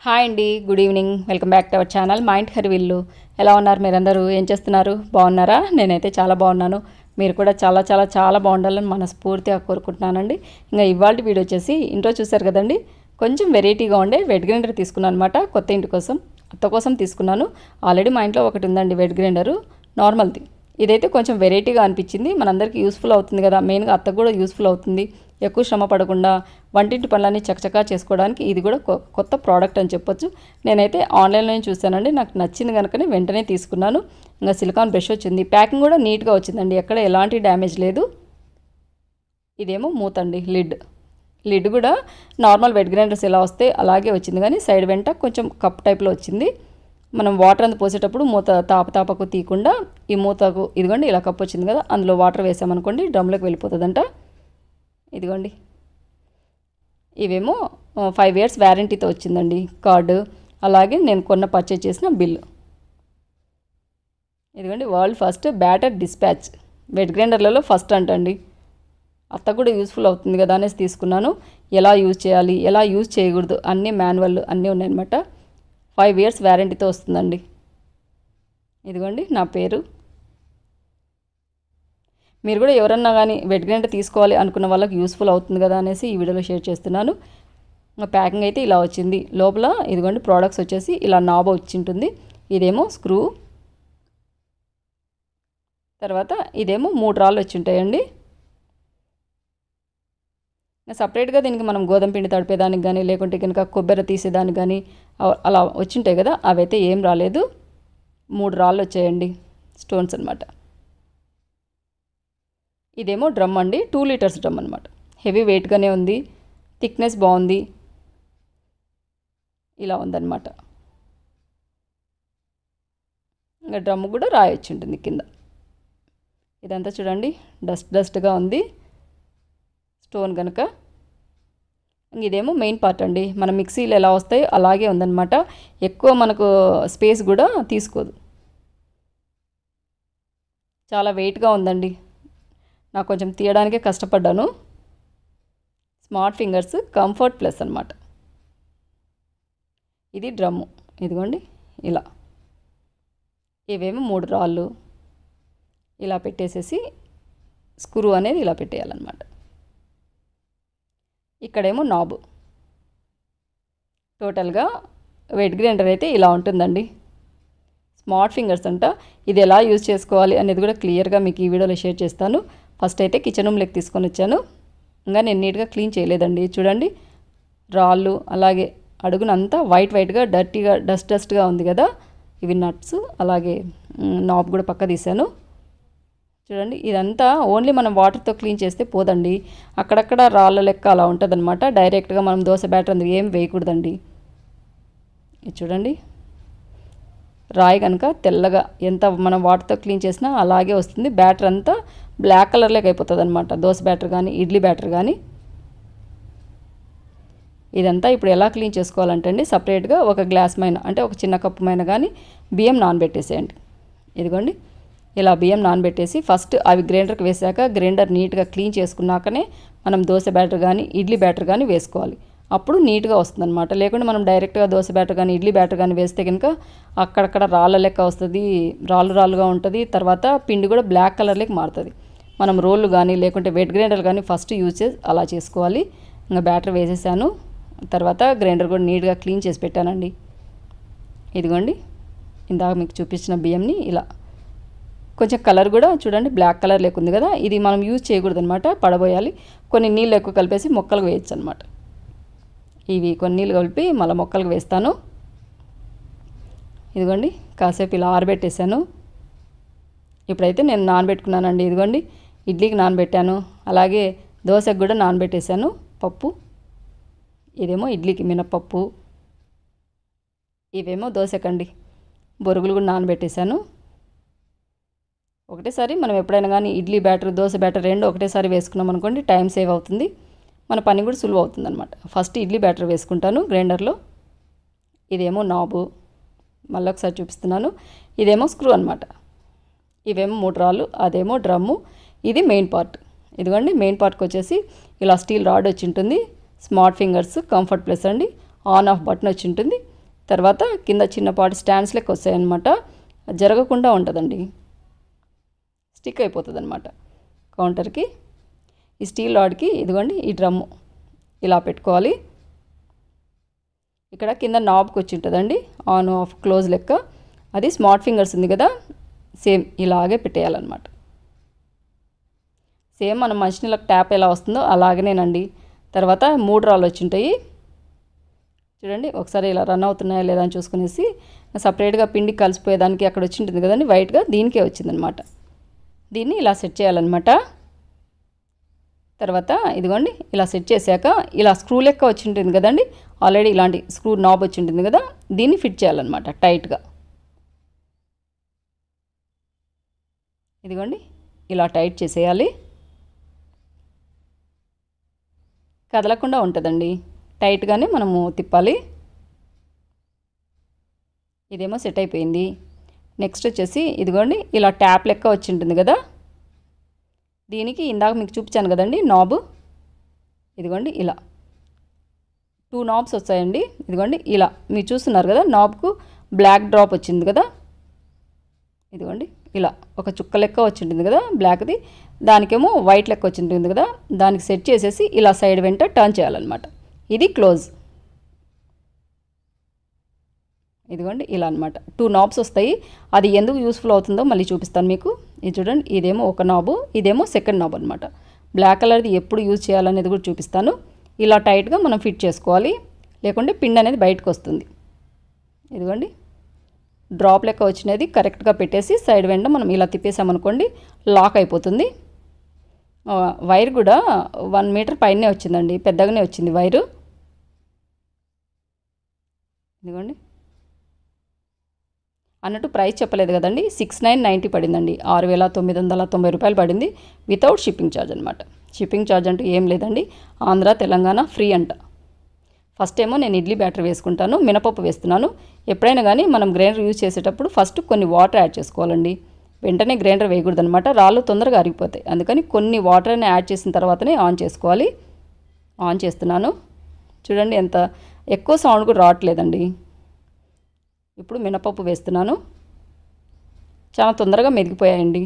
hi అండి good evening welcome back to our channel mind Harivillu ఎలా ఉన్నారు మీరందరూ ఏం చేస్తున్నారు బాగున్నారా నేనైతే చాలా బాగున్నాను మీరు కూడా చాలా చాలా చాలా బాగుండాలని మనస్ఫూర్తిగా కోరుకుంటున్నానండి ఇంకా ఇవాళ వీడియో వచ్చేసి ఇంట్లో చూశారు కదండి కొంచెం వెరైటీగా ఉండే వెడ్ గ్రైండర్ తీసుకున్నాను అనమాట కొత్త ఇంటి కోసం అత్త కోసం తీసుకున్నాను ఆల్రెడీ మా ఇంట్లో ఒకటి ఉందండి వెడ్ గ్రైండరు నార్మల్ది ఇదైతే కొంచెం వెరైటీగా అనిపించింది మనందరికీ యూస్ఫుల్ అవుతుంది కదా మెయిన్గా అత్తకు కూడా యూస్ఫుల్ అవుతుంది ఎక్కువ శ్రమ పడకుండా వంటింటి పనులన్నీ చకచకా చేసుకోవడానికి ఇది కూడా కొ- కొత్త ప్రోడక్ట్ అని చెప్పొచ్చు నేనైతే ఆన్లైన్లో చూశానండి నాకు నచ్చింది కనుకనే వెంటనే తీసుకున్నాను ఇంకా సిలికాన్ బ్రష్ వచ్చింది ప్యాకింగ్ కూడా నీట్గా వచ్చిందండి ఎక్కడ ఎలాంటి డ్యామేజ్ లేదు ఇదేమో మూత అండి లిడ్ లిడ్ కూడా నార్మల్ వెడ్ గ్రైండర్స్ ఎలా వస్తే అలాగే వచ్చింది కానీ సైడ్ వెంట కొంచెం కప్ టైప్లో వచ్చింది మనం వాటర్ అంత పోసేటప్పుడు మూత తాప తాపకు తీయకుండా ఈ మూతకు ఇదిగోండి ఇలా కప్ వచ్చింది కదా అందులో వాటర్ వేసామనుకోండి డ్రమ్లోకి వెళ్ళిపోతుందంట ఇదిగోండి ఇవేమో ఫైవ్ ఇయర్స్ వ్యారంటీతో వచ్చిందండి కార్డు అలాగే నేను కొన్న పర్చేజ్ చేసిన బిల్ ఇదిగోండి వరల్డ్ ఫస్ట్ బ్యాటర్ డిస్పాచ్ వెడ్ గ్రైండర్లలో ఫస్ట్ అంటండి అత్త కూడా యూస్ఫుల్ అవుతుంది కదా అనేసి తీసుకున్నాను ఎలా యూజ్ చేయాలి ఎలా యూజ్ చేయకూడదు అన్ని మాన్యువల్ అన్నీ ఉన్నాయన్నమాట ఫైవ్ ఇయర్స్ వ్యారంటీతో వస్తుందండి ఇదిగోండి నా పేరు మీరు కూడా ఎవరన్నా కానీ వెడ్ గ్రైండర్ తీసుకోవాలి అనుకున్న వాళ్ళకి యూస్ఫుల్ అవుతుంది కదా అనేసి ఈ వీడియోలో షేర్ చేస్తున్నాను ఇంకా ప్యాకింగ్ అయితే ఇలా వచ్చింది లోపల ఇదిగోండి ప్రోడక్ట్స్ వచ్చేసి ఇలా నాబ వచ్చి ఉంటుంది ఇదేమో స్క్రూ తర్వాత ఇదేమో మూడు రాళ్ళు వచ్చి ఉంటాయండి సపరేట్గా దీనికి మనం గోధుమ పిండి తడిపేదానికి కానీ లేకుంటే కనుక కొబ్బరి తీసేదానికి కానీ అవ- అలా వచ్చింటాయి కదా అవైతే ఏం రాలేదు మూడు రాళ్ళు వచ్చాయండి స్టోన్స్ అనమాట ఇదేమో డ్రమ్ అండి టూ లీటర్స్ డ్రమ్ అనమాట హెవీ వెయిట్గానే ఉంది థిక్నెస్ బాగుంది ఇలా ఉందన్నమాట ఇంకా డ్రమ్ కూడా రాయొచ్చు ఉంటుంది కింద ఇదంతా చూడండి డస్ట్ డస్ట్గా ఉంది స్టోన్ కనుక ఇదేమో మెయిన్ పార్ట్ అండి మన మిక్సీలు ఎలా వస్తాయో అలాగే ఉందన్నమాట ఎక్కువ మనకు స్పేస్ కూడా తీసుకోదు చాలా వెయిట్గా ఉందండి నాకు కొంచెం తీయడానికే కష్టపడ్డాను స్మార్ట్ ఫింగర్స్ కంఫర్ట్ ప్లస్ అనమాట ఇది డ్రమ్ము ఇదిగోండి ఇలా ఇవేమో మూడు రాళ్ళు ఇలా పెట్టేసేసి స్క్రూ అనేది ఇలా పెట్టేయాలన్నమాట ఇక్కడేమో నాబు టోటల్గా వెడ్ గ్రైండర్ అయితే ఇలా ఉంటుందండి స్మార్ట్ ఫింగర్స్ అంట ఇది ఎలా యూజ్ చేసుకోవాలి అనేది కూడా క్లియర్గా మీకు ఈ వీడియోలో షేర్ చేస్తాను ఫస్ట్ అయితే కిచెన్ రూమ్లోకి తీసుకొని వచ్చాను ఇంకా నేను నీట్గా క్లీన్ చేయలేదండి చూడండి రాళ్ళు అలాగే అడుగునంతా వైట్ వైట్గా డర్టీగా డస్ట్ డస్ట్గా ఉంది కదా ఇవి నట్స్ అలాగే నాబ్ కూడా పక్క తీశాను చూడండి ఇదంతా ఓన్లీ మనం వాటర్తో క్లీన్ చేస్తే పోదండి అక్కడక్కడ రాళ్ళ లెక్క అలా ఉంటుందన్నమాట డైరెక్ట్గా మనం దోశ బ్యాటర్ అందుకు ఏం వేయకూడదండి ఇది చూడండి రాయి కనుక తెల్లగా ఎంత మనం వాటర్తో క్లీన్ చేసినా అలాగే వస్తుంది బ్యాటర్ అంతా బ్లాక్ కలర్లోకి అయిపోతుంది అనమాట దోశ బ్యాటర్ కానీ ఇడ్లీ బ్యాటర్ కానీ ఇదంతా ఇప్పుడు ఎలా క్లీన్ చేసుకోవాలంటే అండి సపరేట్గా ఒక గ్లాస్ మైన అంటే ఒక చిన్న కప్పు మైన కానీ బియ్యం నానబెట్టేసేయండి ఇదిగోండి ఇలా బియ్యం నానబెట్టేసి ఫస్ట్ అవి గ్రైండర్కి వేసాక గ్రైండర్ నీట్గా క్లీన్ చేసుకున్నాకనే మనం దోశ బ్యాటర్ కానీ ఇడ్లీ బ్యాటర్ కానీ వేసుకోవాలి అప్పుడు నీట్గా వస్తుంది అనమాట లేకుంటే మనం డైరెక్ట్గా దోశ బ్యాటర్ కానీ ఇడ్లీ బ్యాటర్ కానీ వేస్తే కనుక అక్కడక్కడ రాళ్ళ లెక్క వస్తుంది రాళ్ళు రాళ్ళుగా ఉంటుంది తర్వాత పిండి కూడా బ్లాక్ కలర్లోకి మారుతుంది మనం రోళ్ళు కానీ లేకుంటే వెట్ గ్రైండర్ కానీ ఫస్ట్ యూజ్ చేసి అలా చేసుకోవాలి ఇంకా బ్యాటర్ వేసేసాను తర్వాత గ్రైండర్ కూడా నీట్గా క్లీన్ చేసి పెట్టానండి ఇదిగోండి ఇందాక మీకు చూపించిన బియ్యంని ఇలా కొంచెం కలర్ కూడా చూడండి బ్లాక్ కలర్ లేకుంది కదా ఇది మనం యూజ్ చేయకూడదు అనమాట పడబోయాలి కొన్ని నీళ్ళు ఎక్కువ కలిపేసి మొక్కలకు వేయచ్చు అనమాట ఇవి కొన్ని నీళ్ళు కలిపి మళ్ళీ మొక్కలకు వేస్తాను ఇదిగోండి కాసేపు ఇలా ఆరబెట్టేశాను ఇప్పుడైతే నేను నానబెట్టుకున్నానండి ఇదిగోండి ఇడ్లీకి నానబెట్టాను అలాగే దోశకు కూడా నానబెట్టేశాను పప్పు ఇదేమో ఇడ్లీకి మినపప్పు ఇవేమో దోశకండి బొరుగులు కూడా నానబెట్టేశాను ఒకటేసారి మనం ఎప్పుడైనా కానీ ఇడ్లీ బ్యాటర్ దోశ బ్యాటర్ రెండు ఒకటేసారి వేసుకున్నాం అనుకోండి టైం సేవ్ అవుతుంది మన పని కూడా సులువు అవుతుంది అనమాట ఫస్ట్ ఇడ్లీ బ్యాటర్ వేసుకుంటాను గ్రైండర్లో ఇదేమో నాబు మళ్ళీ ఒకసారి చూపిస్తున్నాను ఇదేమో స్క్రూ అనమాట ఇవేమో మూడు రాళ్ళు అదేమో డ్రమ్ము ఇది మెయిన్ పార్ట్ ఇదిగోండి మెయిన్ పార్ట్కి వచ్చేసి ఇలా స్టీల్ రాడ్ వచ్చి ఉంటుంది స్మార్ట్ ఫింగర్స్ కంఫర్ట్ ప్లస్ అండి ఆన్ ఆఫ్ బటన్ వచ్చి ఉంటుంది తర్వాత కింద చిన్నపాటి స్టాండ్స్ లెక్క వస్తాయన్నమాట జరగకుండా ఉంటుందండి స్టిక్ అయిపోతుంది అనమాట కౌంటర్కి ఈ స్టీల్ రాడ్కి ఇదిగోండి ఈ డ్రమ్ము ఇలా పెట్టుకోవాలి ఇక్కడ కింద నాబ్కి వచ్చి ఉంటుందండి ఆన్ ఆఫ్ క్లోజ్ లెక్క అది స్మార్ట్ ఫింగర్స్ ఉంది కదా సేమ్ ఇలాగే పెట్టేయాలన్నమాట సేమ్ మనం మంచినీళ్ళకి ట్యాప్ ఎలా వస్తుందో అలాగనేనండి తర్వాత మూడు రాళ్ళు వచ్చి ఉంటాయి చూడండి ఒకసారి ఇలా రన్ అవుతున్నాయా లేదా అని చూసుకునేసి సపరేట్గా పిండి కలిసిపోయేదానికి అక్కడ వచ్చి ఉంటుంది కదండి వైట్గా దీనికే వచ్చిందనమాట దీన్ని ఇలా సెట్ చేయాలన్నమాట తర్వాత ఇదిగోండి ఇలా సెట్ చేశాక ఇలా స్క్రూ లెక్క వచ్చి ఉంటుంది కదండి ఆల్రెడీ ఇలాంటి స్క్రూ నాబ్ వచ్చి ఉంటుంది కదా దీన్ని ఫిట్ చేయాలన్నమాట టైట్గా ఇదిగోండి ఇలా టైట్ చేసేయాలి కదలకుండా ఉంటుందండి టైట్గానే మనము తిప్పాలి ఇదేమో సెట్ అయిపోయింది నెక్స్ట్ వచ్చేసి ఇదిగోండి ఇలా ట్యాప్ లెక్క వచ్చి ఉంటుంది కదా దీనికి ఇందాక మీకు చూపించాను కదండి నాబ్ ఇదిగోండి ఇలా టూ నాబ్స్ వస్తాయండి ఇదిగోండి ఇలా మీరు చూస్తున్నారు కదా నాబ్కు బ్లాక్ డ్రాప్ వచ్చింది కదా ఇదిగోండి ఇలా ఒక చుక్క లెక్క వచ్చి ఉంటుంది కదా బ్లాక్ది దానికేమో వైట్ లెక్క వచ్చి ఉంటుంది కదా దానికి సెట్ చేసేసి ఇలా సైడ్ వెంట టర్న్ చేయాలన్నమాట ఇది క్లోజ్ ఇదిగోండి ఇలా అనమాట టూ నాబ్స్ వస్తాయి అది ఎందుకు యూస్ఫుల్ అవుతుందో మళ్ళీ చూపిస్తాను మీకు ఇది చూడండి ఇదేమో ఒక నాబు ఇదేమో సెకండ్ నాబ్ అనమాట బ్లాక్ కలర్ది ఎప్పుడు యూజ్ చేయాలనేది కూడా చూపిస్తాను ఇలా టైట్గా మనం ఫిట్ చేసుకోవాలి లేకుంటే పిండి అనేది బయటకు వస్తుంది ఇదిగోండి డ్రాప్ లెక్క వచ్చినది కరెక్ట్గా పెట్టేసి సైడ్ వెంట మనం ఇలా తిప్పేసామనుకోండి లాక్ అయిపోతుంది ఆ, వైర్ కూడా వన్ మీటర్ పైనే వచ్చిందండి పెద్దగానే వచ్చింది వైరు ఇదిగోండి అన్నట్టు ప్రైస్ చెప్పలేదు కదండి సిక్స్ నైన్ నైంటీ పడిందండి ఆరు వేల తొమ్మిది వందల తొంభై రూపాయలు పడింది వితౌట్ షిప్పింగ్ ఛార్జ్ అనమాట షిప్పింగ్ ఛార్జ్ అంటూ ఏం లేదండి ఆంధ్ర తెలంగాణ ఫ్రీ అంట ఫస్ట్ ఏమో నేను ఇడ్లీ బ్యాటర్ వేసుకుంటాను మినపప్పు వేస్తున్నాను ఎప్పుడైనా కానీ మనం గ్రైండర్ యూజ్ చేసేటప్పుడు ఫస్ట్ కొన్ని వాటర్ యాడ్ చేసుకోవాలండి వెంటనే గ్రైండర్ వేయకూడదు అనమాట రాళ్ళు తొందరగా అరిగిపోతాయి అందుకని కొన్ని వాటర్ అని యాడ్ చేసిన తర్వాతనే ఆన్ చేసుకోవాలి ఆన్ చేస్తున్నాను చూడండి ఎంత ఎక్కువ సౌండ్ కూడా రావట్లేదండి ఇప్పుడు మినపప్పు వేస్తున్నాను చాలా తొందరగా మెదిగిపోయాయండి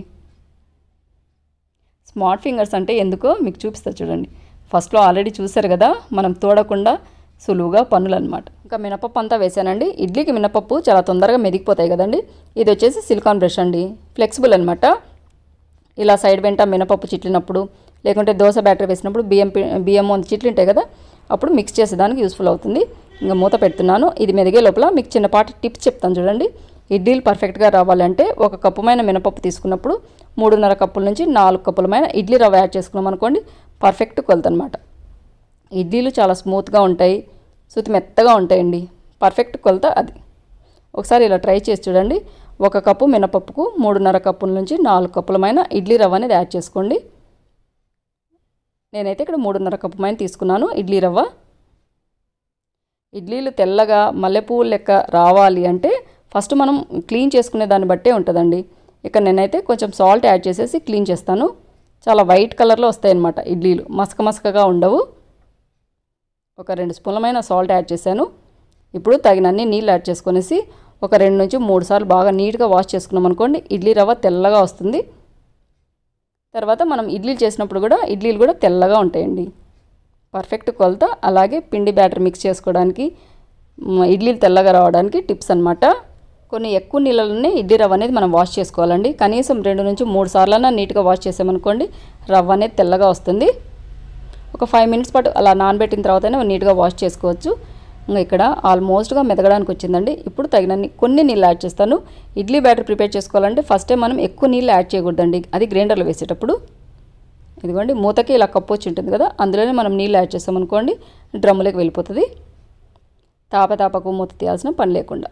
స్మార్ట్ ఫింగర్స్ అంటే ఎందుకో మీకు చూపిస్తా చూడండి ఫస్ట్లో ఆల్రెడీ చూశారు కదా మనం తోడకుండా సులువుగా పనులు అనమాట ఇంకా మినపప్పు అంతా వేసానండి ఇడ్లీకి మినపప్పు చాలా తొందరగా మెదిగిపోతాయి కదండి ఇది వచ్చేసి సిలికాన్ బ్రష్ అండి ఫ్లెక్సిబుల్ అనమాట ఇలా సైడ్ వెంట మినపప్పు చిట్లినప్పుడు లేకుంటే దోశ బ్యాటరీ వేసినప్పుడు బియ్యం పి- బియ్యం వంద చిట్లు ఉంటాయి కదా అప్పుడు మిక్స్ చేసేదానికి యూస్ఫుల్ అవుతుంది ఇంకా మూత పెడుతున్నాను ఇది మెదిగే లోపల మీకు చిన్నపాటి టిప్స్ చెప్తాను చూడండి ఇడ్లీలు పర్ఫెక్ట్గా రావాలంటే ఒక కప్పుమైన మినపప్పు తీసుకున్నప్పుడు మూడున్నర కప్పుల నుంచి నాలుగు కప్పులమైన ఇడ్లీ రవ్వ యాడ్ చేసుకున్నాం అనుకోండి పర్ఫెక్ట్ కొలత అనమాట ఇడ్లీలు చాలా స్మూత్గా ఉంటాయి సుతి మెత్తగా ఉంటాయండి పర్ఫెక్ట్ కొలత అది ఒకసారి ఇలా ట్రై చేసి చూడండి ఒక కప్పు మినపప్పుకు మూడున్నర కప్పుల నుంచి నాలుగు కప్పులమైన ఇడ్లీ రవ్వ అనేది యాడ్ చేసుకోండి నేనైతే ఇక్కడ మూడున్నర కప్పు మైన తీసుకున్నాను ఇడ్లీ రవ్వ ఇడ్లీలు తెల్లగా మల్లెపూలు లెక్క రావాలి అంటే ఫస్ట్ మనం క్లీన్ చేసుకునే దాన్ని బట్టే ఉంటుందండి ఇక్కడ నేనైతే కొంచెం సాల్ట్ యాడ్ చేసేసి క్లీన్ చేస్తాను చాలా వైట్ కలర్లో వస్తాయన్నమాట ఇడ్లీలు మసక మసకగా ఉండవు ఒక రెండు స్పూన్లమైన సాల్ట్ యాడ్ చేశాను ఇప్పుడు తగినన్ని నీళ్ళు యాడ్ చేసుకొనేసి ఒక రెండు నుంచి మూడు సార్లు బాగా నీట్గా వాష్ చేసుకున్నాం అనుకోండి ఇడ్లీ రవ్వ తెల్లగా వస్తుంది తర్వాత మనం ఇడ్లీలు చేసినప్పుడు కూడా ఇడ్లీలు కూడా తెల్లగా ఉంటాయండి పర్ఫెక్ట్ కొలత అలాగే పిండి బ్యాటర్ మిక్స్ చేసుకోవడానికి మ్, ఇడ్లీలు తెల్లగా రావడానికి టిప్స్ అన్నమాట కొన్ని ఎక్కువ నీళ్ళలోనే ఇడ్లీ రవ్వ అనేది మనం వాష్ చేసుకోవాలండి కనీసం రెండు నుంచి మూడు సార్లన్నా నీట్గా వాష్ చేసామనుకోండి రవ్వ అనేది తెల్లగా వస్తుంది ఒక ఫైవ్ మినిట్స్ పాటు అలా నానబెట్టిన తర్వాతనే నీట్గా వాష్ చేసుకోవచ్చు ఇంకా ఇక్కడ ఆల్మోస్ట్గా మెదగడానికి వచ్చిందండి ఇప్పుడు తగినన్ని కొన్ని నీళ్ళు యాడ్ చేస్తాను ఇడ్లీ బ్యాటర్ ప్రిపేర్ చేసుకోవాలంటే ఫస్ట్ టైం మనం ఎక్కువ నీళ్ళు యాడ్ చేయకూడదండి అది గ్రైండర్లో వేసేటప్పుడు ఇదిగోండి మూతకి ఇలా కప్పు వచ్చి ఉంటుంది కదా అందులోనే మనం నీళ్ళు యాడ్ చేస్తామనుకోండి డ్రమ్ములోకి వెళ్ళిపోతుంది తాప తాపకు మూత తీయాల్సిన పని లేకుండా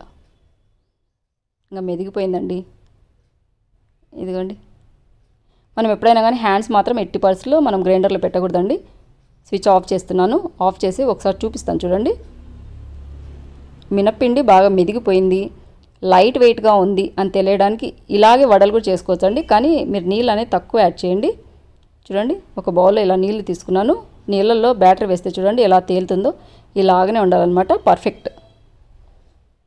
ఇంకా మెదిగిపోయిందండి ఇదిగోండి మనం ఎప్పుడైనా కానీ హ్యాండ్స్ మాత్రం ఎట్టి పరిస్థితుల్లో మనం గ్రైండర్లో పెట్టకూడదండి స్విచ్ ఆఫ్ చేస్తున్నాను ఆఫ్ చేసి ఒకసారి చూపిస్తాను చూడండి మినప్పిండి బాగా మెదిగిపోయింది లైట్ వెయిట్గా ఉంది అని తెలియడానికి ఇలాగే వడలు కూడా చేసుకోవచ్చండి కానీ మీరు నీళ్ళు అనేది తక్కువ యాడ్ చేయండి చూడండి ఒక బౌల్లో ఇలా నీళ్ళు తీసుకున్నాను నీళ్ళల్లో బ్యాటర్ వేస్తే చూడండి ఎలా తేలుతుందో ఇలాగనే ఉండాలన్నమాట పర్ఫెక్ట్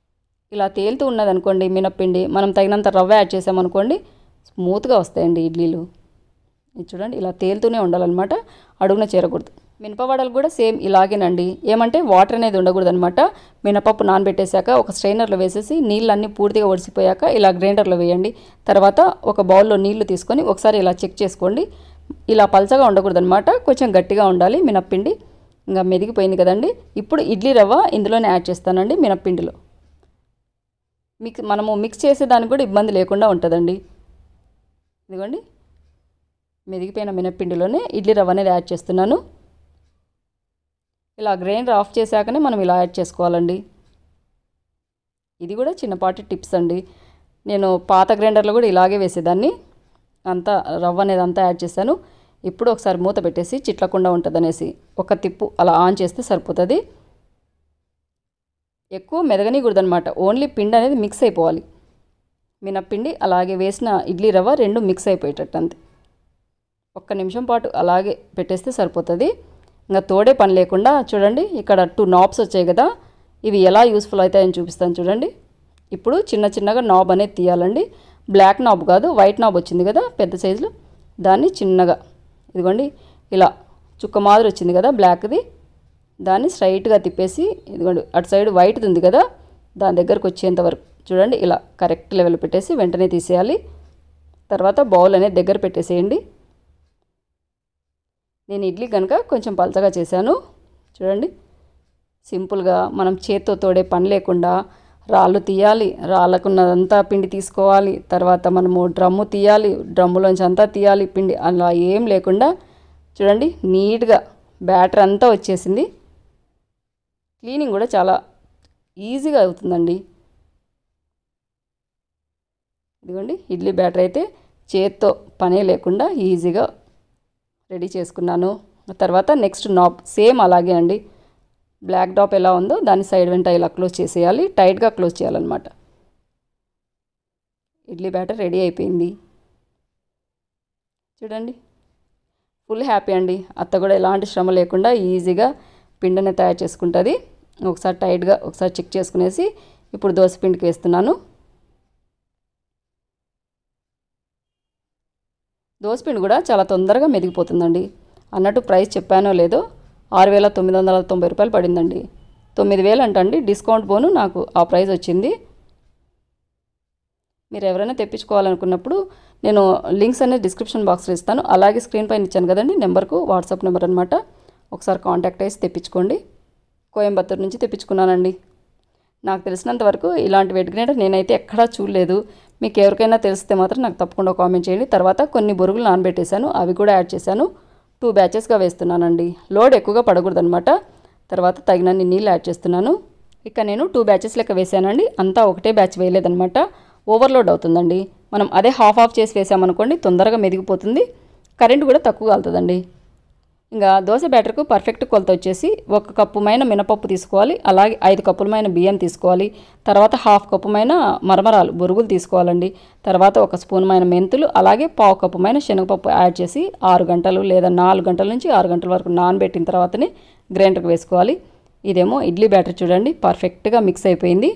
ఇలా తేలుతూ ఉన్నదనుకోండి మినప్పిండి మనం తగినంత రవ్వ యాడ్ చేసామనుకోండి స్మూత్గా వస్తాయండి ఇడ్లీలు ఇది చూడండి ఇలా తేలుతూనే ఉండాలన్నమాట అడుగున చేరకూడదు మినపవడలు కూడా సేమ్ ఇలాగేనండి ఏమంటే వాటర్ అనేది ఉండకూడదు అనమాట మినపప్పు నానబెట్టేశాక ఒక స్ట్రైనర్లో వేసేసి నీళ్ళన్నీ పూర్తిగా ఒడిసిపోయాక ఇలా గ్రైండర్లో వేయండి తర్వాత ఒక బౌల్లో నీళ్లు తీసుకొని ఒకసారి ఇలా చెక్ చేసుకోండి ఇలా పల్చగా ఉండకూడదు అనమాట కొంచెం గట్టిగా ఉండాలి మినప్పిండి ఇంకా మెదిగిపోయింది కదండి ఇప్పుడు ఇడ్లీ రవ్వ ఇందులోనే యాడ్ చేస్తానండి మినప్పిండిలో మిక్స్ మనము మిక్స్ చేసేదానికి కూడా ఇబ్బంది లేకుండా ఉంటుందండి ఇదిగోండి మెదిగిపోయిన మినప్పిండిలోనే ఇడ్లీ రవ్వ అనేది యాడ్ చేస్తున్నాను ఇలా గ్రైండర్ ఆఫ్ చేశాకనే మనం ఇలా యాడ్ చేసుకోవాలండి ఇది కూడా చిన్నపాటి టిప్స్ అండి నేను పాత గ్రైండర్లో కూడా ఇలాగే వేసేదాన్ని అంతా రవ్వ అనేది అంతా యాడ్ చేశాను ఇప్పుడు ఒకసారి మూత పెట్టేసి చిట్లకుండా ఉంటుంది అనేసి ఒక తిప్పు అలా ఆన్ చేస్తే సరిపోతుంది ఎక్కువ మెదగనీకూడదు అనమాట ఓన్లీ పిండి అనేది మిక్స్ అయిపోవాలి మినప్పిండి అలాగే వేసిన ఇడ్లీ రవ్వ రెండు మిక్స్ అయిపోయేటట్టు అంతే ఒక్క నిమిషం పాటు అలాగే పెట్టేస్తే సరిపోతుంది ఇంకా తోడే పని లేకుండా చూడండి ఇక్కడ టూ నాబ్స్ వచ్చాయి కదా ఇవి ఎలా యూస్ఫుల్ అవుతాయని చూపిస్తాను చూడండి ఇప్పుడు చిన్న చిన్నగా నాబ్ అనేది తీయాలండి బ్లాక్ నాబ్ కాదు వైట్ నాబ్ వచ్చింది కదా పెద్ద సైజులో దాన్ని చిన్నగా ఇదిగోండి ఇలా చుక్క మాదిరి వచ్చింది కదా బ్లాక్ది దాన్ని స్ట్రైట్గా తిప్పేసి ఇదిగోండి అటు సైడ్ వైట్ది ఉంది కదా దాని దగ్గరకు వచ్చేంత వరకు చూడండి ఇలా కరెక్ట్ లెవెల్ పెట్టేసి వెంటనే తీసేయాలి తర్వాత బౌల్ అనేది దగ్గర పెట్టేసేయండి నేను ఇడ్లీ కనుక కొంచెం పలచగా చేశాను చూడండి సింపుల్గా మనం చేత్తో తోడే పని లేకుండా రాళ్ళు తీయాలి రాళ్ళకున్నదంతా పిండి తీసుకోవాలి తర్వాత మనము డ్రమ్ము తీయాలి డ్రమ్ములోంచి అంతా తీయాలి పిండి అలా ఏం లేకుండా చూడండి నీట్గా బ్యాటర్ అంతా వచ్చేసింది క్లీనింగ్ కూడా చాలా ఈజీగా అవుతుందండి ఇదిగోండి ఇడ్లీ బ్యాటర్ అయితే చేత్తో పనే లేకుండా ఈజీగా రెడీ చేసుకున్నాను తర్వాత నెక్స్ట్ నాప్ సేమ్ అలాగే అండి బ్లాక్ డాప్ ఎలా ఉందో దాని సైడ్ వెంట ఇలా క్లోజ్ చేసేయాలి టైట్గా క్లోజ్ చేయాలన్నమాట ఇడ్లీ బ్యాటర్ రెడీ అయిపోయింది చూడండి ఫుల్ హ్యాపీ అండి అత్త కూడా ఎలాంటి శ్రమ లేకుండా ఈజీగా పిండిని తయారు చేసుకుంటుంది ఒకసారి టైట్గా ఒకసారి చెక్ చేసుకునేసి ఇప్పుడు దోశ పిండికి వేస్తున్నాను దోసపిండి కూడా చాలా తొందరగా మెదిగిపోతుందండి అన్నట్టు ప్రైస్ చెప్పానో లేదో ఆరు వేల తొమ్మిది వందల తొంభై రూపాయలు పడిందండి తొమ్మిది వేలు అంటండి డిస్కౌంట్ పోను నాకు ఆ ప్రైస్ వచ్చింది మీరు ఎవరైనా తెప్పించుకోవాలనుకున్నప్పుడు నేను లింక్స్ అనేది డిస్క్రిప్షన్ బాక్స్లో ఇస్తాను అలాగే స్క్రీన్ పైన ఇచ్చాను కదండి నెంబర్కు వాట్సాప్ నెంబర్ అనమాట ఒకసారి కాంటాక్ట్ అయ్యి తెప్పించుకోండి కోయంబత్తూరు నుంచి తెప్పించుకున్నానండి నాకు తెలిసినంత వరకు ఇలాంటి వెట్ గ్రైండర్ నేనైతే ఎక్కడా చూడలేదు మీకు ఎవరికైనా తెలిస్తే మాత్రం నాకు తప్పకుండా కామెంట్ చేయండి తర్వాత కొన్ని బొరుగులు నానబెట్టేశాను అవి కూడా యాడ్ చేశాను టూ బ్యాచెస్గా వేస్తున్నానండి లోడ్ ఎక్కువగా పడకూడదు అనమాట తర్వాత తగినన్ని నీళ్ళు యాడ్ చేస్తున్నాను ఇక నేను టూ బ్యాచెస్ లెక్క వేసానండి అంతా ఒకటే బ్యాచ్ వేయలేదనమాట ఓవర్లోడ్ అవుతుందండి మనం అదే హాఫ్ ఆఫ్ చేసి వేసామనుకోండి తొందరగా మెదిగిపోతుంది కరెంట్ కూడా తక్కువ కలుతుందండి ఇంకా దోశ బ్యాటర్కు పర్ఫెక్ట్ కొలత వచ్చేసి ఒక కప్పుమైన మినపప్పు తీసుకోవాలి అలాగే ఐదు కప్పులమైన బియ్యం తీసుకోవాలి తర్వాత హాఫ్ కప్పుమైన మరమరాలు బొరుగులు తీసుకోవాలండి తర్వాత ఒక స్పూన్మైన మెంతులు అలాగే పావు కప్పుమైన శనగపప్పు యాడ్ చేసి ఆరు గంటలు లేదా నాలుగు గంటల నుంచి ఆరు గంటల వరకు నానబెట్టిన తర్వాతనే గ్రైండర్కి వేసుకోవాలి ఇదేమో ఇడ్లీ బ్యాటర్ చూడండి పర్ఫెక్ట్గా మిక్స్ అయిపోయింది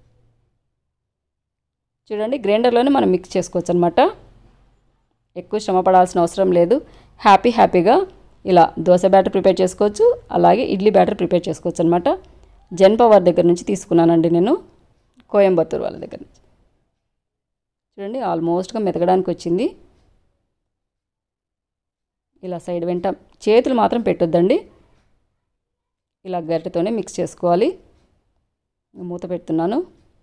చూడండి గ్రైండర్లోనే మనం మిక్స్ చేసుకోవచ్చు అనమాట ఎక్కువ శ్రమ పడాల్సిన అవసరం లేదు హ్యాపీ హ్యాపీగా ఇలా దోశ బ్యాటర్ ప్రిపేర్ చేసుకోవచ్చు అలాగే ఇడ్లీ బ్యాటర్ ప్రిపేర్ చేసుకోవచ్చు అనమాట జెన్ పవర్ దగ్గర నుంచి తీసుకున్నానండి నేను కోయంబత్తూరు వాళ్ళ దగ్గర నుంచి చూడండి ఆల్మోస్ట్గా మెతకడానికి వచ్చింది ఇలా సైడ్ వెంట చేతులు మాత్రం పెట్టొద్దండి ఇలా గరిటెతోనే మిక్స్ చేసుకోవాలి మూత పెడుతున్నాను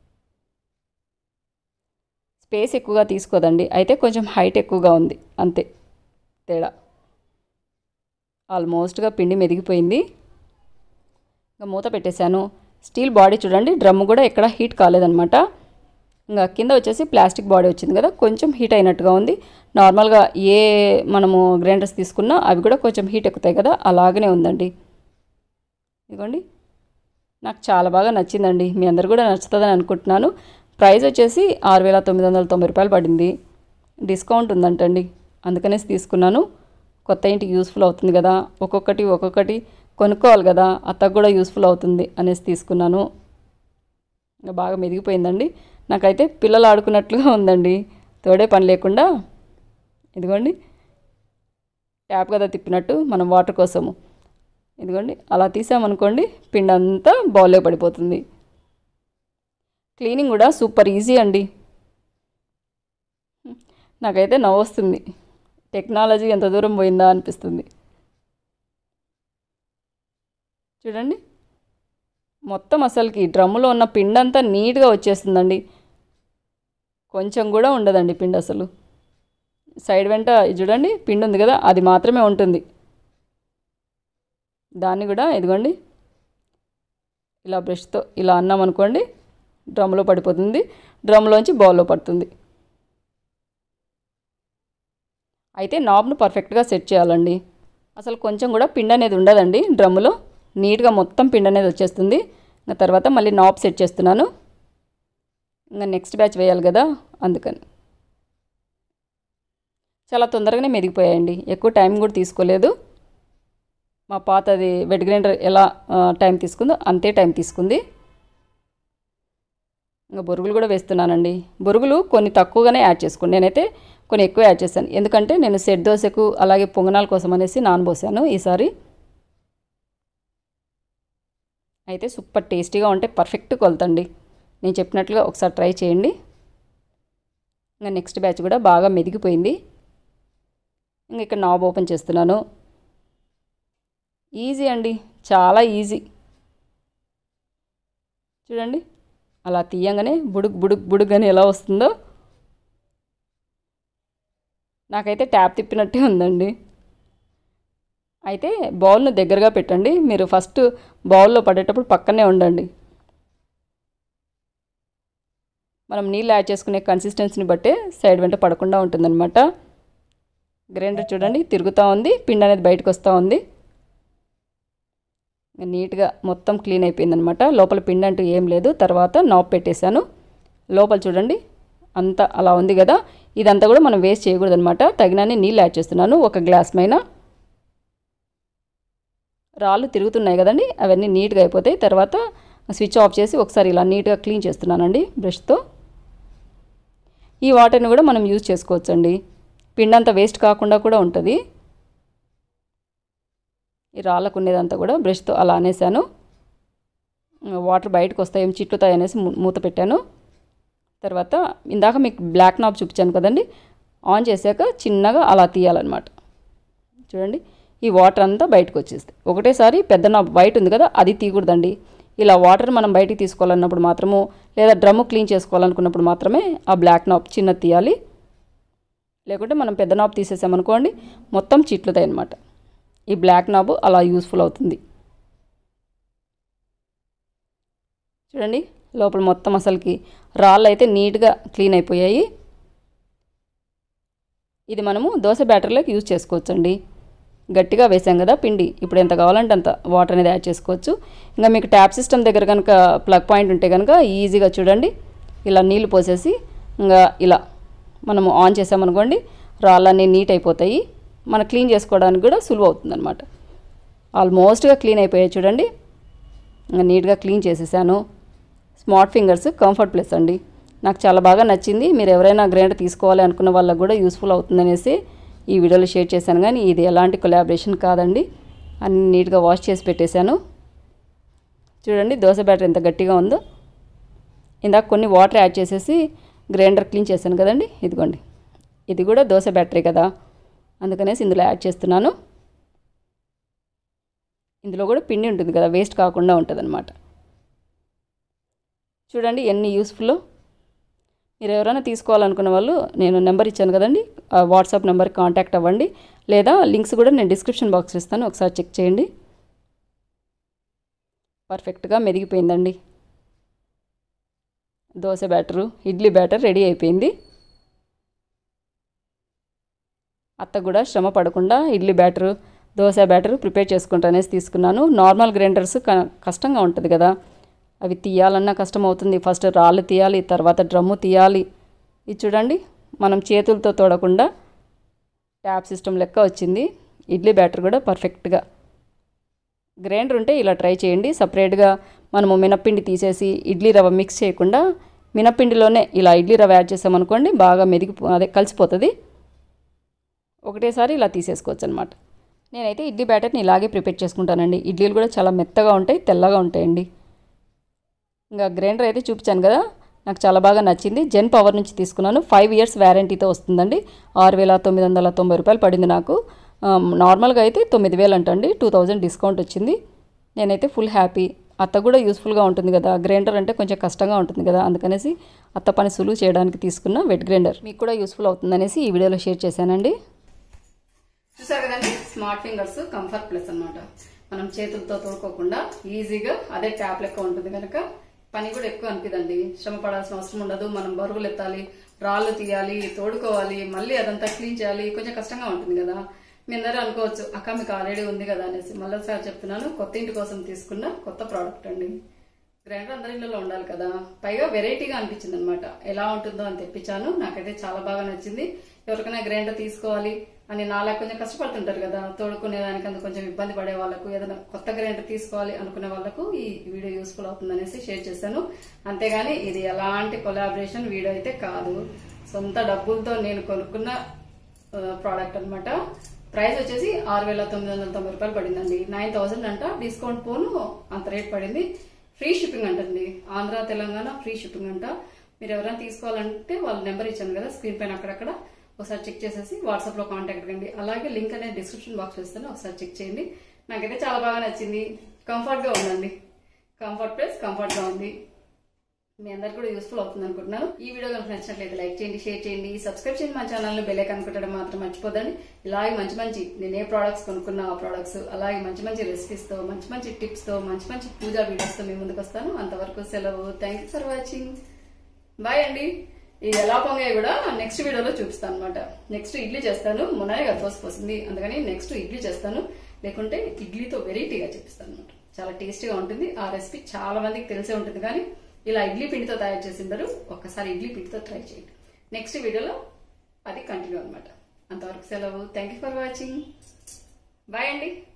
స్పేస్ ఎక్కువగా తీసుకోదండి అయితే కొంచెం హైట్ ఎక్కువగా ఉంది అంతే తేడా ఆల్మోస్ట్గా పిండి మెదిగిపోయింది ఇంకా మూత పెట్టేశాను స్టీల్ బాడీ చూడండి డ్రమ్ కూడా ఎక్కడ హీట్ కాలేదనమాట ఇంకా కింద వచ్చేసి ప్లాస్టిక్ బాడీ వచ్చింది కదా కొంచెం హీట్ అయినట్టుగా ఉంది నార్మల్గా ఏ మనము గ్రైండర్స్ తీసుకున్నా అవి కూడా కొంచెం హీట్ ఎక్కుతాయి కదా అలాగనే ఉందండి ఇదిగోండి నాకు చాలా బాగా నచ్చిందండి మీ అందరు కూడా నచ్చుతుందని అనుకుంటున్నాను ప్రైస్ వచ్చేసి ఆరు వేల తొమ్మిది వందల తొంభై రూపాయలు పడింది డిస్కౌంట్ ఉందంటండి అందుకనేసి తీసుకున్నాను కొత్త ఇంటికి యూస్ఫుల్ అవుతుంది కదా ఒక్కొక్కటి ఒక్కొక్కటి కొనుక్కోవాలి కదా అత్తకు కూడా యూస్ఫుల్ అవుతుంది అనేసి తీసుకున్నాను ఇంకా బాగా మెదిగిపోయిందండి నాకైతే పిల్లలు ఆడుకున్నట్లుగా ఉందండి తోడే పని లేకుండా ఇదిగోండి ట్యాప్ కదా తిప్పినట్టు మనం వాటర్ కోసము ఇదిగోండి అలా తీసామనుకోండి పిండి అంతా బౌల్లో పడిపోతుంది క్లీనింగ్ కూడా సూపర్ ఈజీ అండి నాకైతే నవ్వు వస్తుంది టెక్నాలజీ ఎంత దూరం పోయిందా అనిపిస్తుంది చూడండి మొత్తం అసలుకి డ్రమ్ములో ఉన్న పిండి అంతా నీట్గా వచ్చేస్తుందండి కొంచెం కూడా ఉండదండి పిండి అసలు సైడ్ వెంట ఇది చూడండి పిండి ఉంది కదా అది మాత్రమే ఉంటుంది దాన్ని కూడా ఇదిగోండి ఇలా బ్రష్తో ఇలా అన్నాం అనుకోండి డ్రమ్లో పడిపోతుంది డ్రమ్లోంచి బౌల్లో పడుతుంది అయితే నాబ్ను పర్ఫెక్ట్గా సెట్ చేయాలండి అసలు కొంచెం కూడా పిండి అనేది ఉండదండి డ్రమ్ములో నీట్గా మొత్తం పిండి అనేది వచ్చేస్తుంది ఇంకా తర్వాత మళ్ళీ నాబ్ సెట్ చేస్తున్నాను ఇంకా నెక్స్ట్ బ్యాచ్ వేయాలి కదా అందుకని చాలా తొందరగానే మెదిగిపోయాయండి ఎక్కువ టైం కూడా తీసుకోలేదు మా పాతది వెడ్ గ్రైండర్ ఎలా ఆ, టైం తీసుకుందో అంతే టైం తీసుకుంది ఇంకా బొరుగులు కూడా వేస్తున్నానండి బొరుగులు కొన్ని తక్కువగానే యాడ్ చేసుకోండి నేనైతే కొన్ని ఎక్కువ యాడ్ చేశాను ఎందుకంటే నేను సెట్ దోశకు అలాగే పొంగనాల కోసం అనేసి నానబోసాను ఈసారి అయితే సూపర్ టేస్టీగా ఉంటే పర్ఫెక్ట్ కొలతండి నేను చెప్పినట్లుగా ఒకసారి ట్రై చేయండి ఇంకా నెక్స్ట్ బ్యాచ్ కూడా బాగా మెదిగిపోయింది ఇంకా ఇక్కడ నాబ్ ఓపెన్ చేస్తున్నాను ఈజీ అండి చాలా ఈజీ చూడండి అలా తీయంగానే బుడుక్ బుడుక్ బుడుక్ అని ఎలా వస్తుందో నాకైతే ట్యాప్ తిప్పినట్టే ఉందండి అయితే బౌల్ను దగ్గరగా పెట్టండి మీరు ఫస్ట్ బౌల్లో పడేటప్పుడు పక్కనే ఉండండి మనం నీళ్ళు యాడ్ చేసుకునే కన్సిస్టెన్సీని బట్టే సైడ్ వెంట పడకుండా ఉంటుందన్నమాట గ్రైండర్ చూడండి తిరుగుతూ ఉంది పిండి అనేది బయటకు వస్తూ ఉంది నీట్గా మొత్తం క్లీన్ అయిపోయిందనమాట లోపల పిండి అంటూ ఏం లేదు తర్వాత నాప్ పెట్టేశాను లోపల చూడండి అంతా అలా ఉంది కదా ఇదంతా కూడా మనం వేస్ట్ చేయకూడదు అనమాట తగినన్ని నీళ్ళు యాడ్ చేస్తున్నాను ఒక గ్లాస్ పైన రాళ్ళు తిరుగుతున్నాయి కదండి అవన్నీ నీట్గా అయిపోతాయి తర్వాత స్విచ్ ఆఫ్ చేసి ఒకసారి ఇలా నీట్గా క్లీన్ చేస్తున్నానండి బ్రష్తో ఈ వాటర్ని కూడా మనం యూజ్ చేసుకోవచ్చండి పిండి అంతా వేస్ట్ కాకుండా కూడా ఉంటుంది ఈ రాళ్ళకు ఉండేదంతా కూడా బ్రష్తో అలా అనేసాను వాటర్ బయటకు వస్తాయి చిట్లుతాయి అనేసి మూ- మూత పెట్టాను తర్వాత ఇందాక మీకు బ్లాక్ నాబ్ చూపించాను కదండి ఆన్ చేశాక చిన్నగా అలా తీయాలన్నమాట చూడండి ఈ వాటర్ అంతా బయటకు వచ్చేస్తాయి ఒకటేసారి పెద్ద నాబ్ వైట్ ఉంది కదా అది తీయకూడదండి ఇలా వాటర్ మనం బయటికి తీసుకోవాలన్నప్పుడు మాత్రము లేదా డ్రమ్ము క్లీన్ చేసుకోవాలనుకున్నప్పుడు మాత్రమే ఆ బ్లాక్ నాబ్ చిన్నది తీయాలి లేకుంటే మనం పెద్ద నాబ్ తీసేసామనుకోండి మొత్తం చిట్లుతాయి అన్నమాట ఈ బ్లాక్ నాబ్ అలా యూస్ఫుల్ అవుతుంది చూడండి లోపల మొత్తం అసలుకి రాళ్ళు అయితే నీట్గా క్లీన్ అయిపోయాయి ఇది మనము దోశ బ్యాటర్లోకి యూజ్ చేసుకోవచ్చండి గట్టిగా వేసాం కదా పిండి ఇప్పుడు ఎంత కావాలంటే అంత వాటర్ అనేది యాడ్ చేసుకోవచ్చు ఇంకా మీకు ట్యాప్ సిస్టమ్ దగ్గర కనుక ప్లగ్ పాయింట్ ఉంటే కనుక ఈజీగా చూడండి ఇలా నీళ్లు పోసేసి ఇంకా ఇలా మనము ఆన్ చేసామనుకోండి రాళ్ళన్నీ నీట్ అయిపోతాయి మన క్లీన్ చేసుకోవడానికి కూడా సులువు అవుతుందన్నమాట ఆల్మోస్ట్గా క్లీన్ అయిపోయాయి చూడండి ఇంకా నీట్గా క్లీన్ చేసేసాను స్మార్ట్ ఫింగర్స్ కంఫర్ట్ ప్లస్ అండి నాకు చాలా బాగా నచ్చింది మీరు ఎవరైనా గ్రైండర్ తీసుకోవాలి అనుకున్న వాళ్ళకు కూడా యూస్ఫుల్ అవుతుందనేసి ఈ వీడియోలో షేర్ చేశాను కానీ ఇది ఎలాంటి కొలాబరేషన్ కాదండి అన్ని నీట్గా వాష్ చేసి పెట్టేశాను చూడండి దోశ బ్యాటర్ ఎంత గట్టిగా ఉందో ఇందాక కొన్ని వాటర్ యాడ్ చేసేసి గ్రైండర్ క్లీన్ చేశాను కదండి ఇదిగోండి ఇది కూడా దోశ బ్యాటరీ కదా అందుకనేసి ఇందులో యాడ్ చేస్తున్నాను ఇందులో కూడా పిండి ఉంటుంది కదా వేస్ట్ కాకుండా ఉంటుంది చూడండి ఎన్ని యూస్ఫుల్ మీరు ఎవరైనా తీసుకోవాలనుకున్న వాళ్ళు నేను నెంబర్ ఇచ్చాను కదండి ఆ వాట్సాప్ నెంబర్కి కాంటాక్ట్ అవ్వండి లేదా లింక్స్ కూడా నేను డిస్క్రిప్షన్ బాక్స్ ఇస్తాను ఒకసారి చెక్ చేయండి పర్ఫెక్ట్గా మెదిగిపోయిందండి dosa batter idli batter ready అయిపోయింది అత్త కూడా శ్రమ పడకుండా idli batter dosa batter prepare చేసుకుంటా అనేసి తీసుకున్నాను నార్మల్ గ్రైండర్స్ క- కష్టంగా ఉంటుంది కదా అవి తీయాలన్నా కష్టం అవుతుంది ఫస్ట్ రాళ్ళు తీయాలి తర్వాత డ్రమ్ము తీయాలి ఇది చూడండి మనం చేతులతో తోడకుండా ట్యాప్ సిస్టమ్ లెక్క వచ్చింది ఇడ్లీ బ్యాటర్ కూడా పర్ఫెక్ట్గా గ్రైండర్ ఉంటే ఇలా ట్రై చేయండి సపరేట్గా మనము మినప్పిండి తీసేసి ఇడ్లీ రవ్వ మిక్స్ చేయకుండా మినప్పిండిలోనే ఇలా ఇడ్లీ రవ్వ యాడ్ చేసామనుకోండి బాగా మెదిగి అదే కలిసిపోతుంది ఒకటేసారి ఇలా తీసేసుకోవచ్చు అనమాట నేనైతే ఇడ్లీ బ్యాటర్ని ఇలాగే ప్రిపేర్ చేసుకుంటానండి ఇడ్లీలు కూడా చాలా మెత్తగా ఉంటాయి తెల్లగా ఉంటాయండి ఇంకా గ్రైండర్ అయితే చూపించాను కదా నాకు చాలా బాగా నచ్చింది జెన్ పవర్ నుంచి తీసుకున్నాను ఫైవ్ ఇయర్స్ వ్యారంటీతో వస్తుందండి ఆరు వేల తొమ్మిది వందల తొంభై రూపాయలు పడింది నాకు నార్మల్గా అయితే తొమ్మిది వేలు అంటండి టూ థౌజండ్ డిస్కౌంట్ వచ్చింది నేనైతే ఫుల్ హ్యాపీ అత్త కూడా యూస్ఫుల్గా ఉంటుంది కదా గ్రైండర్ అంటే కొంచెం కష్టంగా ఉంటుంది కదా అందుకనేసి అత్త పని సులువు చేయడానికి తీసుకున్న వెట్ గ్రైండర్ మీకు కూడా యూస్ఫుల్ అవుతుందనేసి ఈ వీడియోలో షేర్ చేశానండి చూసారు కదండి స్మార్ట్ ఫింగర్స్ కంఫర్ట్ ప్లస్ అనమాట మనం చేతులతో తోడుకోకుండా ఈజీగా అదే ట్యాప్ లెక్క ఉంటుంది కనుక పని కూడా ఎక్కువ అనిపిదండి శ్రమ పడాల్సిన అవసరం ఉండదు మనం బరువులు ఎత్తాలి రాళ్ళు తీయాలి తోడుకోవాలి మళ్ళీ అదంతా క్లీన్ చేయాలి కొంచెం కష్టంగా ఉంటుంది కదా మీ అందరూ అనుకోవచ్చు అక్క మీకు ఆల్రెడీ ఉంది కదా అనేసి మళ్ళీసారి చెప్తున్నాను కొత్త ఇంటి కోసం తీసుకున్న కొత్త ప్రోడక్ట్ అండి గ్రైండర్ అందరి ఇళ్ళలో ఉండాలి కదా పైగా వెరైటీగా అనిపించింది అనమాట ఎలా ఉంటుందో అని తెప్పించాను నాకైతే చాలా బాగా నచ్చింది ఎవరికైనా గ్రైండర్ తీసుకోవాలి అని నాలా కొంచెం కష్టపడుతుంటారు కదా తోడుకునే దానికి అందుకు కొంచెం ఇబ్బంది పడే వాళ్ళకు ఏదైనా కొత్త గ్రైండర్ తీసుకోవాలి అనుకునే వాళ్ళకు ఈ వీడియో యూస్ఫుల్ అవుతుందనేసి షేర్ చేశాను అంతేగాని ఇది ఎలాంటి కొలాబరేషన్ వీడియో అయితే కాదు సొంత డబ్బులతో నేను కొనుక్కున్న ప్రోడక్ట్ అన్నమాట ప్రైస్ వచ్చేసి ఆరు వేల తొమ్మిది వందల తొంభై రూపాయలు పడిందండి నైన్ థౌసండ్ అంట డిస్కౌంట్ పోను అంత రేట్ పడింది ఫ్రీ షిప్పింగ్ అంటండి ఆంధ్ర తెలంగాణ ఫ్రీ షిప్పింగ్ అంట మీరు ఎవరైనా తీసుకోవాలంటే వాళ్ళ నెంబర్ ఇచ్చాను కదా స్క్రీన్ పైన అక్కడక్కడ ఒకసారి చెక్ చేసేసి వాట్సాప్ లో కాంటాక్ట్ కండి అలాగే లింక్ అనేది డిస్క్రిప్షన్ బాక్స్ ఇస్తాను ఒకసారి చెక్ చేయండి నాకైతే చాలా బాగా నచ్చింది కంఫర్ట్ గా ఉందండి కంఫర్ట్ ప్లస్ కంఫర్ట్ గా ఉంది మీ అందరికి కూడా యూస్ఫుల్ అవుతుంది అనుకుంటున్నాను ఈ వీడియో కనుక నచ్చినట్లయితే లైక్ చేయండి షేర్ చేయండి సబ్స్క్రైబ్ చేయండి మా ఛానల్ బెల్ ఐకాన్ కొట్టడం మాత్రం మర్చిపోదండి ఇలాగే మంచి మంచి నేను ఏ ప్రోడక్ట్స్ కొనుక్కున్నా ఆ ప్రోడక్ట్స్ అలాగే మంచి మంచి రెసిపీస్ తో మంచి మంచి టిప్స్ తో మంచి మంచి పూజా వీడియోస్ తో మీ ముందుకు వస్తాను అంతవరకు సెలవు thank you for watching bye అండి ఇది ఎలా పొంగాయి కూడా నెక్స్ట్ వీడియోలో చూపిస్తాను అనమాట నెక్స్ట్ ఇడ్లీ చేస్తాను మొన్ననే కదా దోశ పోసింది అందుకని నెక్స్ట్ ఇడ్లీ చేస్తాను లేకుంటే ఇడ్లీతో వెరైటీగా చూపిస్తాను అనమాట చాలా టేస్టీగా ఉంటుంది ఆ రెసిపీ చాలా మందికి తెలిసే ఉంటుంది కానీ ఇలా ఇడ్లీ పిండితో తయారు చేసిందరు ఒక్కసారి ఇడ్లీ పిండితో ట్రై చేయండి నెక్స్ట్ వీడియోలో అది కంటిన్యూ అనమాట అంతవరకు సెలవు thank you for watching bye అండి